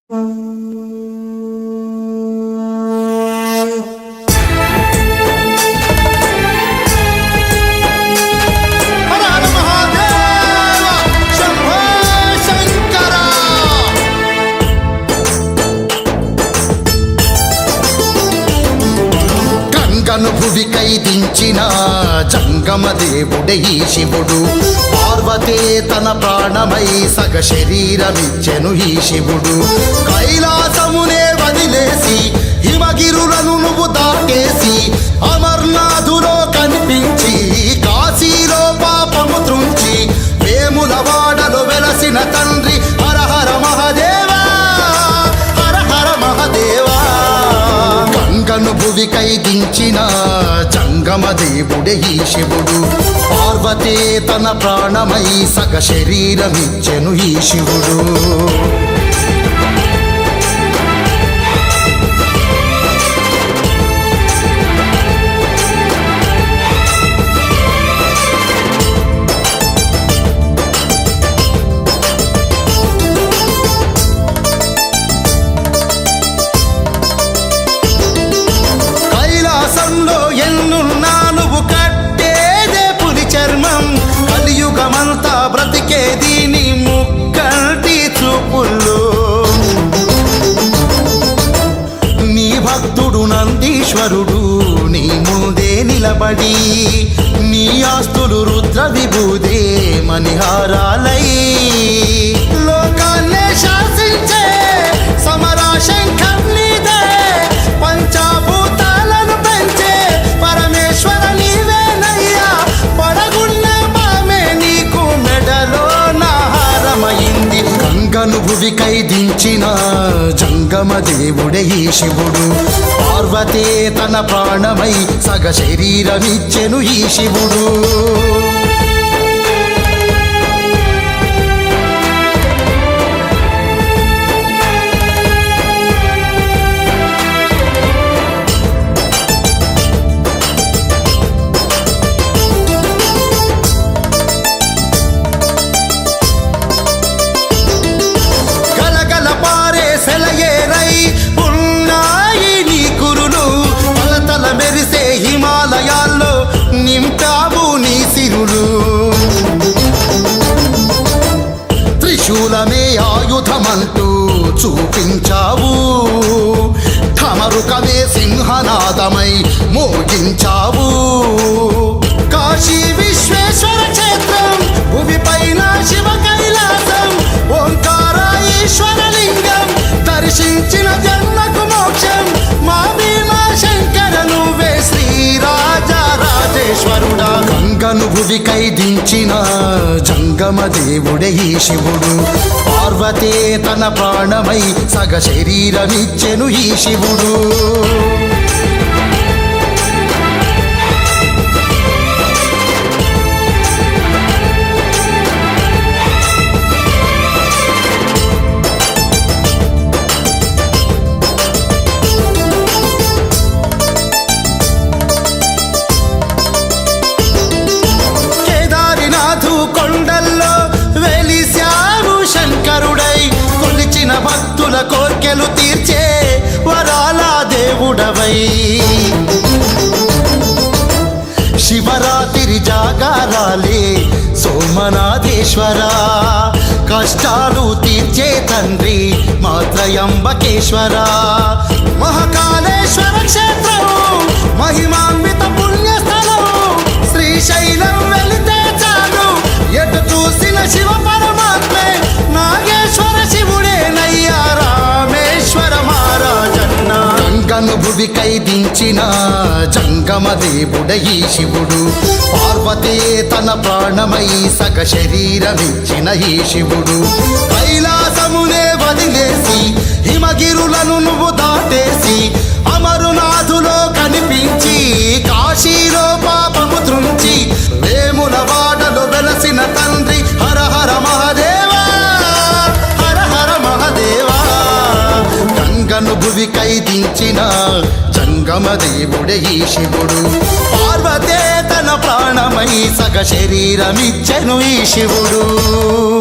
హర హర మహాదేవ శంభో శంకర గంగను భువికై దించిన జంగమ దేవుడే ఈ శివుడు పార్వతే తన ప్రాణమై సగ శరీరమిచ్చెను ఈ శివుడు కైలాసమునే వదిలేసి హిమగిరులను నువ్వు దాటేసి అమర్నాథులో కనిపించి కాశీలో పాపము త్రుంచి వేముల వాడలో వెలసిన తండ్రి హర హర మహదేవా హర హర మహదేవా గంగను భువికై దించిన జంగమ దేవుడే ఈ శివుడు పార్వతే తన ప్రాణమై సగ శరీరమిచ్చెను ఈ శివుడు కైలాసంలో ఎన్నున్నా నువ్వు కట్టేదే పులి చర్మం కలియుగమంతా బ్రతికేది నీ ముక్కంటి చూపుల్లో నీ భక్తుడు నందీశ్వరుడు నీ ముందే నిలబడి నీ ఆస్తులు రుద్ర విభూదే మణిహారాలై లోకాన్నే శాసించే సమరా శంఖర్నిదే పంచాభూతాలను పెంచే పరమేశ్వర నీవేనయ్యా పడగున్న పామే నీకు మెడలో నాహారమైంది గంగను భువికై దించిన జంగమ దేవుడే ఈ శివుడు పార్వతే తన ప్రాణమై సగ శరీరమిచ్చెను ఈ శివుడు గలగల పారే సెలయేరై ఉన్నాయి నీ కురులు తలతల మెరిసే హిమాలయాల్లో నింపావు నీ సిరులు త్రిశూలమే ఆయుధమంటూ చూపించావు ఠమరుకమే సింహనాదమై మోగించావు కాశీ విశ్వేశ్వర క్షేత్రం భూమిపైన శివ కైలాసం ఓంకార ఈశ్వర లింగం దర్శించిన జన్మకు మోక్షం మా భీమా శంకర నువ్వే శ్రీరాజా రాజేశ్వరుడా గంగను భువికై దించిన జంగమ దేవుడే ఈ శివుడు పార్వతే తన ప్రాణమై సగ శరీరమిచ్చెను ఈ శివుడు కేదారినాథు కొండల్లో వెలిశావు శంకరుడై కొలిచిన భక్తుల కోర్కెలు తీర్చే వరాల దేవుడవై శివరాత్రి జాగారాలే సోమనాథేశ్వర కష్టాలు తీర్చే తండ్రి మాత్రయంబకేశ్వర మహాకాళేశ్వర క్షేత్రం మహిమాన్విత పుణ్యస్థలం శ్రీశైలం వెళితే చాలు ఎటు చూసిన శివ పరమాత్మే నాగేశ్వర శివుడే నయ్యా రామేశ్వర మహారాజన్న గంగను భువికై దించిన జంగమ దేవుడ ఈ శివుడు పార్వతే తన ప్రాణమై సగ శరీరమిచ్చిన ఈ శివుడు కైలాసమునే వదిలేసి హిమగిరులను నువ్వు దాటేసి అమరునాథులో కనిపించి కాశీలో పాపము త్రుంచి వేముల వాడలో వెలసిన తండ్రి హర హర మహదేవా హర హర మహదేవా గంగను భువికై దించిన జంగమ దేవుడే ఈ శివుడు పార్వతే తన ప్రాణమై సగ శరీరమిచ్చెను ఈ శివుడు